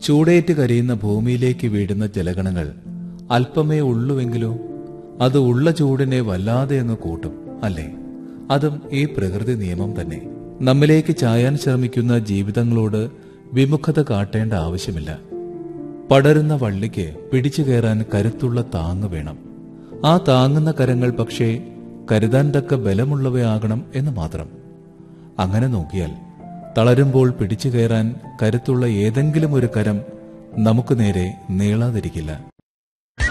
ചൂടേറ്റ് കരിയുന്ന ഭൂമിയിലേക്ക് വീഴുന്ന ജലഗണങ്ങൾ അല്പമേ ഉള്ളുവെങ്കിലോ അത് ഉള്ള ചൂടിനെ വല്ലാതെ അങ്ങ് കൂട്ടും അല്ലേ അതും ഈ പ്രകൃതി നിയമം തന്നെ നമ്മിലേക്ക് ചായാൻ ശ്രമിക്കുന്ന ജീവിതങ്ങളോട് വിമുഖത കാട്ടേണ്ട ആവശ്യമില്ല പടരുന്ന വള്ളിക്ക് പിടിച്ചു കയറാൻ കരുത്തുള്ള താങ്ങ് വേണം ആ താങ്ങുന്ന കരങ്ങൾ പക്ഷേ കരുതാൻ തക്ക ബലമുള്ളവയാകണം എന്ന് മാത്രം അങ്ങനെ നോക്കിയാൽ തളരുമ്പോൾ പിടിച്ചു കയറാൻ കരുത്തുള്ള ഏതെങ്കിലും ഒരു കരം നമുക്ക് നേരെ നീളാതിരിക്കില്ല